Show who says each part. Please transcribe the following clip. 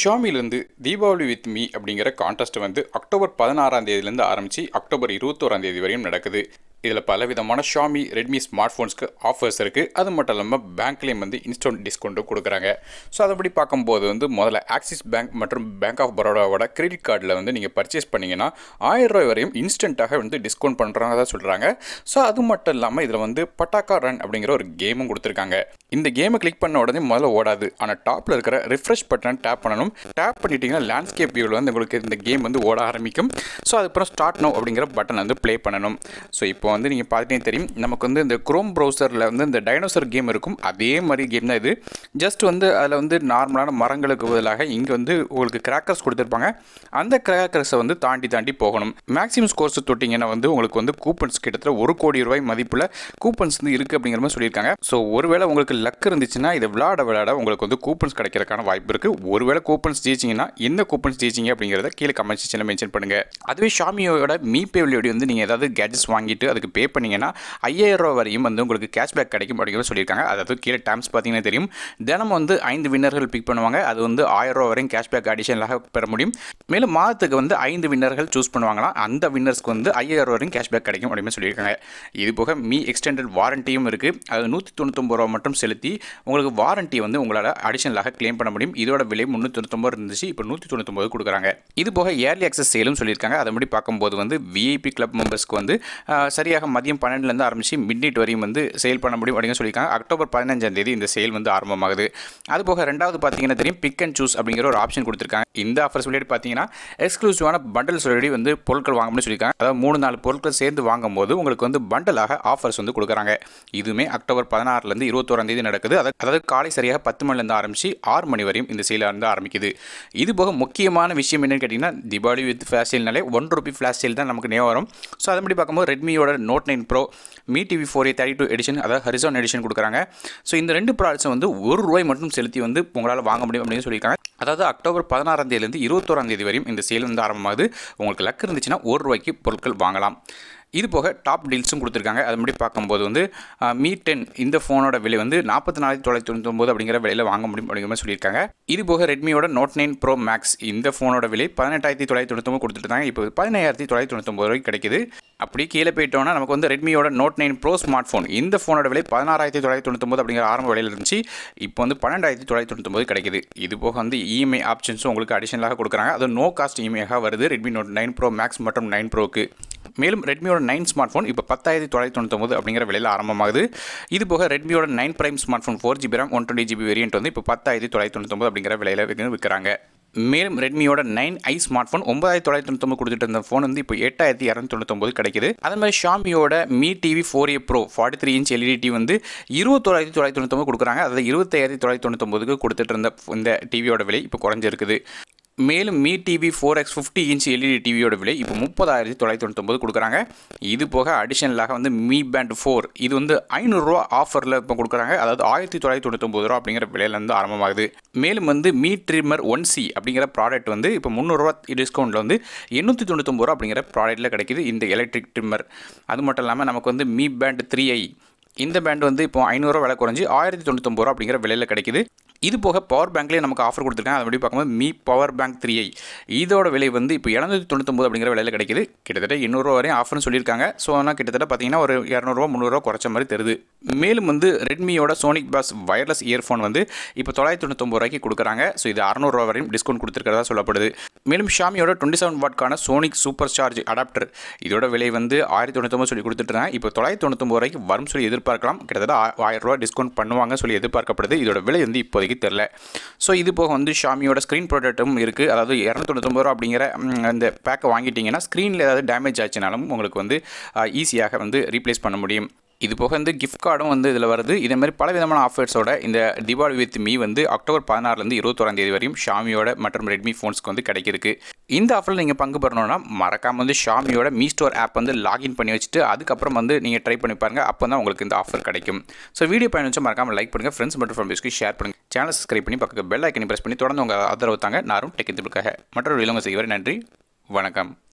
Speaker 1: ஷாமிலேருந்து Deepavali with Mi அப்படிங்கிற contest வந்து October பதினாறாம் தேதியிலேருந்து ஆரம்பித்து அக்டோபர் இருபத்தோராம் தேதி வரையும் நடக்குது இதில் பல விதமான ஷாமி ரெட்மி ஸ்மார்ட் ஃபோன்ஸ்க்கு ஆஃபர்ஸ் இருக்குது அது மட்டும் இல்லாமல் பேங்க்லேயும் வந்து இன்ஸ்டன்ட் டிஸ்கவுண்ட்டும் கொடுக்குறாங்க ஸோ அதப்படி பார்க்கும்போது வந்து முதல்ல ஆக்சிஸ் பேங்க் மற்றும் பேங்க் ஆஃப் பரோடாவோட கிரெடிட் கார்டில் வந்து நீங்கள் பர்ச்சேஸ் பண்ணிங்கன்னா ஆயிரம் ரூபாய் வரையும் இன்ஸ்டண்ட்டாக வந்து டிஸ்கவுண்ட் பண்ணுறாங்க சொல்கிறாங்க ஸோ அது மட்டும் இல்லாமல் இதில் வந்து பட்டாக்கா ரன் அப்படிங்கிற ஒரு கேமும் கொடுத்துருக்காங்க இந்த கேமை கிளிக் பண்ண உடனே முதல்ல ஓடாது ஆனால் டாப்பில் இருக்கிற ரிஃப்ரெஷ் பட்டன் டேப் பண்ணணும் டேப் பண்ணிட்டீங்கன்னா லேண்ட்ஸ்கேப் வியூவில் வந்து உங்களுக்கு இந்த கேம் வந்து ஓட ஆரம்பிக்கும் ஸோ அதுக்கப்புறம் ஸ்டார்ட் நோ அப்படிங்கிற பட்டன் வந்து ப்ளே பண்ணணும் ஸோ இப்போ வந்து நீங்கள் பார்த்துட்டே தெரியும் நமக்கு வந்து இந்த குரோம் ப்ரௌசரில் வந்து இந்த டைனோசர் கேம் இருக்கும் அதே மாதிரி கேம் தான் இது ஜஸ்ட் வந்து அதில் வந்து நார்மலான மரங்களுக்கு பதிலாக இங்கே வந்து உங்களுக்கு கிராக்கர்ஸ் கொடுத்துருப்பாங்க அந்த கிராக்கர்ஸை வந்து தாண்டி தாண்டி போகணும் மேக்ஸிமம் ஸ்கோர்ஸ் தொட்டிங்கன்னா வந்து உங்களுக்கு வந்து கூப்பன்ஸ் கிட்டத்தட்ட ஒரு கோடி ரூபாய் மதிப்பில் கூப்பன்ஸ் வந்து இருக்குது அப்படிங்கிற மாதிரி சொல்லியிருக்காங்க ஸோ ஒருவேளை உங்களுக்கு லக் இருந்துச்சுன்னா இதை விளையாட விளையாட உங்களுக்கு வந்து கூப்பன்ஸ் கிடைக்கிறதுக்கான வாய்ப்பு இருக்குது ஒருவேளை கூப்பன்ஸ் ஜெயிச்சிங்கன்னா எந்த கூப்பன்ஸ் ஜெயிச்சிங்க அப்படிங்கிறத கீழே கமெண்ட் செக்ஷனில் மென்ஷன் பண்ணுங்கள் அதுவே ஷாமியோட மீ பே வந்து நீங்கள் ஏதாவது கேஜெட்ஸ் வாங்கிட்டு அதுக்கு பே பண்ணீங்கன்னா ஐயாயிரம் ரூபா வரையும் வந்து உங்களுக்கு கேஷ்பேக் கிடைக்கும் அப்படிங்கிற சொல்லியிருக்காங்க அதாவது கீழே டேம்ஸ் பார்த்தீங்கன்னா தெரியும் தினம் வந்து ஐந்து வின்னர்கள் பிக் பண்ணுவாங்க அது வந்து ஆயிரம் ரூபா வரையும் கேஷ்பேக் அடிஷனலாக பெற முடியும் மேலும் மாதத்துக்கு வந்து ஐந்து வின்னர்கள் சூஸ் பண்ணுவாங்களாம் அந்த வின்னர்ஸ்க்கு வந்து ஐயாயிரம் ரூபா வரையும் கேஷ்பேக் கிடைக்கும் அப்படின்னு சொல்லியிருக்காங்க இது போக மீ எக்ஸ்டெண்டட் வாரண்டியும் இருக்குது அது நூற்றி தொண்ணூத்தொம்பது ரூபா மட்டும் செலுத்தி உங்களுக்கு வாரண்டி வந்து உங்களால் அடிஷனலாக கிளைம் பண்ண முடியும் இதோட விலை முந்நூற்றி தொண்ணூத்தொம்பது இருந்துச்சு இப்போ நூற்றி தொண்ணூத்தொம்பது கொடுக்குறாங்க இது போக ஏர்லி அக்சஸ் சேலும் சொல்லியிருக்காங்க அதன்படி பார்க்கும்போது வந்து விஐபி கிளப் மெம்பர்ஸ்க்கு வந்து ஆஹ், சரியாக மதியம் பன்னெண்டுலேருந்து ஆரம்பித்து மிட் நைட் வரையும் வந்து சேல் பண்ண முடியும் அப்படின்னு சொல்லியிருக்காங்க அக்டோபர் பதினஞ்சாம் தேதி இந்த சேல் வந்து ஆரம்பமாகுது அது போக ரெண்டாவது பார்த்தீங்கன்னா தெரியும் பிக் அண்ட் சூஸ் அப்படிங்கிற ஒரு ஆப்ஷன் கொடுத்துருக்காங்க இந்த ஆஃபர் சொல்லிட்டு பார்த்தீங்கன்னா எக்ஸ்க்ளூசிவான பண்டல் சொல்லி வந்து பொருட்கள் வாங்கணும்னு சொல்லியிருக்காங்க அதாவது மூணு நாலு பொருட்கள் சேர்ந்து வாங்கும்போது உங்களுக்கு வந்து பண்டலாக ஆஃபர்ஸ் வந்து கொடுக்குறாங்க இதுவுமே அக்டோபர் பதினாறுலேருந்து இருபத்தோராம் தேதி நடக்குது அதாவது அதாவது காலை சரியாக பத்து மணிலேருந்து ஆரம்பித்து ஆறு மணி வரையும் இந்த சேலாக இருந்து ஆரம்பிக்குது இது போக முக்கியமான விஷயம் என்னன்னு கேட்டிங்கன்னா தீபாவளி வித் ஃப்ளாஷ் சேல்னாலே ஒன் ருபி ஃப்ளாஷ் சேல் தான் நமக்கு ஞாபகம் வரும் ஸோ அதன்படி பார்க்கும்போது ரெட்மியோட note nine pro Mi TV four A thirty two edition அதாவது ஹரிசான் எடிஷன் கொடுக்குறாங்க ஸோ இந்த ரெண்டு ப்ராடக்ட்ஸை வந்து ஒரு ரூபாய் மட்டும் செலுத்தி வந்து உங்களால் வாங்க முடியும் அப்படின்னு சொல்லியிருக்காங்க அதாவது அக்டோபர் பதினாறாம் தேதியிலேருந்து இருபத்தோராம் தேதி வரையும் இந்த சேல் வந்து ஆரம்பமாகுது உங்களுக்கு லக் இருந்துச்சுன்னா ஒரு ரூபாய்க்கு பொருட்கள் வாங்கலாம் இது போக டாப் டீல்ஸும் கொடுத்துருக்காங்க அது மாதிரி பார்க்கும்போது வந்து மீ டென் இந்த ஃபோனோட விலை வந்து நாற்பத்தி நாலாயிரத்தி தொள்ளாயிரத்தி தொண்ணூத்தொம்பது அப்படிங்கிற விலையில் வாங்க முடியும் அப்படிங்கிற மாதிரி சொல்லியிருக்காங்க இது போக ரெட்மியோட நோட் நைன் ப்ரோ மேக்ஸ் இந்த ஃபோனோட விலை பதினெட்டாயிரத்தி தொள்ளாயிரத்தி தொண்ணூத்தொம்பது கொடுத்துருந்தாங்க இப்போ பதினாயிரத்தி தொள்ளாயிரத்தி தொண்ணூத்தொம்பது ரூபாய்க்கு கிடைக்குது அப்படி கீழே போயிட்டோம்னா நமக்கு வந்து ரெட்மியோட note nine pro smart phone இந்த ஃபோனோட விலை பதினாறாயிரத்தி தொள்ளாயிரத்தி தொண்ணூத்தொம்பது அப்படிங்கிற ஆரம்ப விலையில் இருந்துச்சு இப்போ வந்து பன்னெண்டாயிரத்தி தொள்ளாயிரத்தி தொண்ணூத்தொம்பது கிடைக்குது இது போக வந்து இஎம்ஐ ஆப்ஷன்ஸும் உங்களுக்கு அடிஷனலாக கொடுக்குறாங்க அது நோ காஸ்ட் இஎம்ஐயாக வருது Redmi note nine pro max மற்றும் நைன் ப்ரோக்கு மேலும் ரெட்மியோட நைன் ஸ்மார்ட் ஃபோன் இப்போ பத்தாயிரத்தி தொள்ளாயிரத்தி தொண்ணூத்தொம்பது அப்படிங்கிற விலையில் ஆரம்பமாகுது இது போக ரெட்மியோட nine prime smart phone four GB RAM one twenty GB variant வந்து இப்போ பத்தாயிரத்தி தொள்ளாயிரத்தி தொண்ணூத்தொம்பது அப்படிங்கிற விலையில் விற்க- விற்கிறாங்க மேலும் ரெட்மியோட நைன் ஐ ஸ்மார்ட் ஃபோன் ஒன்பதாயிரத்தி தொள்ளாயிரத்தி தொண்ணூத்தொம்பது கொடுத்துட்டு இருந்த ஃபோன் வந்து இப்போ எட்டாயிரத்தி இரநூத்தி தொண்ணூத்தொம்பது கிடைக்குது அதே மாதிரி ஷாமியோட Mi TV four A pro forty three inch LED TV வந்து இருபத்தோராயிரத்தி தொள்ளாயிரத்தி தொண்ணூத்தொம்பது கொடுக்குறாங்க அதாவது இருபத்தாயிரத்தி தொள்ளாயிரத்தி தொண்ணூத்தொம்பதுக்கு கொடுத்துட்டு இருந்த இந்த டிவியோட விலை இப்போ குறைஞ்சிருக்குது மேலும் Mi TV four X fifty inch LED டிவியோட விலை இப்போ முப்பதாயிரத்தி தொள்ளாயிரத்தி தொண்ணூத்தொம்பது கொடுக்குறாங்க இது போக அடிஷனலாக வந்து மீ பேண்ட் ஃபோர் இது வந்து ஐநூறுரூவா ஆஃபரில் இப்போ கொடுக்குறாங்க அதாவது ஆயிரத்தி தொள்ளாயிரத்தி தொண்ணூத்தொம்பது ரூபா அப்படிங்கிற விலையிலேருந்து ஆரம்பமாகுது மேலும் வந்து மீ ட்ரிம்மர் ஒன் சி அப்படிங்கிற ப்ராடக்ட் வந்து இப்போ முந்நூறுரூவா டிஸ்கவுண்ட்டில் வந்து எண்ணூற்றி தொண்ணூத்தொம்பது ரூபா அப்படிங்கிற ப்ராடக்ட்டில் கிடைக்குது இந்த எலக்ட்ரிக் ட்ரிம்மர் அது மட்டும் இல்லாமல் நமக்கு வந்து மீ பேண்ட் த்ரீ ஐ இந்த பேண்ட் வந்து இப்போ ஐநூறுரூவா விலை குறைஞ்சி ஆயிரத்தி தொண்ணூத்தொம்பது ரூபா அப்படிங்கிற விலையில் கிடைக்குது இது போக பவர் பேங்க்லேயே நமக்கு ஆஃபர் கொடுத்துருக்காங்க அதை படி பார்க்கும்போது Mi power bank three I இதோட விலை வந்து இப்போ இரநூத்தி தொண்ணூத்தொம்பது அப்படிங்கிற விலையில் கிடைக்குது கிட்டத்தட்ட எண்ணூறுரூவா வரையும் ஆஃபர்னு சொல்லியிருக்காங்க ஸோ ஆனால் கிட்டத்தட்ட பார்த்தீங்கன்னா ஒரு இரநூறுவா முந்நூறுரூவா குறைச்ச மாதிரி தருது மேலும் வந்து ரெட்மியோட சோனிக் பாஸ் வயர்லெஸ் இயர்ஃபோன் வந்து இப்போ தொள்ளாயிரத்தி தொண்ணூத்தொம்பது ரூபாய்க்கு கொடுக்குறாங்க ஸோ இது அறநூறுவா வரையும் டிஸ்கவுண்ட் கொடுத்துருக்கிறதா சொல்லப்படுது மேலும் ஷாமியோட டுவெண்ட்டி செவன் வாட்கான சோனிக் சூப்பர் சார்ஜ் அடாப்டர் இதோட விலை வந்து ஆயிரத்தி தொண்ணூத்தொம்பது சொல்லி கொடுத்துட்ருக்காங்க இப்போ தொள்ளாயிரத்தி தொண்ணூத்தொம்பது ரூபாய்க்கு வரும் சொல்லி எதிர்பார்க்கலாம் கிட்டத்தட்ட ஆ- ஆயிரம் ரூபாய் டிஸ்கவுண்ட் பண்ணுவாங்க சொல்லி எதிர்பார்க்கப்படுது இதோட விலை வந்து இப்போதைக்கு தெரில ஸோ இது போக வந்து ஷாமியோட ஸ்க்ரீன் ப்ராடக்ட்டும் இருக்குது அதாவது இரநூத்தொண்ணூத்தொம்பது ரூபா அப்படிங்கிற ம், அந்த பேக்கை வாங்கிட்டீங்கன்னா ஸ்க்ரீனில் ஏதாவது டேமேஜ் ஆச்சுனாலும் உங்களுக்கு வந்து ஈஸியாக வந்து ரீப்ளேஸ் பண்ண முடியும் இது போக வந்து கிஃப்ட் கார்டும் வந்து இதில் வருது இதே மாதிரி பல விதமான ஆஃபர்ஸோட இந்த தீபாவளி வித் மீ வந்து அக்டோபர் பதினாறுலேருந்து இருபத்தோராம் தேதி வரையும் ஷாமியோட மற்றும் ரெட்மி ஃபோன்ஸ்க்கு வந்து கிடைக்கிருக்கு இந்த ஆஃபரில் நீங்கள் பங்கு பெறணும்னா மறக்காம வந்து ஷாமியோட மீ ஸ்டோர் ஆப் வந்து லாகின் பண்ணி வச்சுட்டு அதுக்கப்புறம் வந்து நீங்கள் ட்ரை பண்ணி பாருங்க அப்போ தான் உங்களுக்கு இந்த ஆஃபர் கிடைக்கும் ஸோ வீடியோ பயணிச்சு மறக்காம லைக் பண்ணுங்கள் ஃப்ரெண்ட்ஸ் மற்றும் ஃபேமிலிஸ்க்கு ஷேர் பண்ணுங்கள் சேனல் சப்ஸ்கிரைப் பண்ணி பக்கத்து பெல் ஐக்கனை ப்ரெஸ் பண்ணி தொடர்ந்து உங்கள் ஆதரவு தாங்க நாரும் டெக் மற்றொரு இளவங்க செய்வார் நன்றி வணக்கம்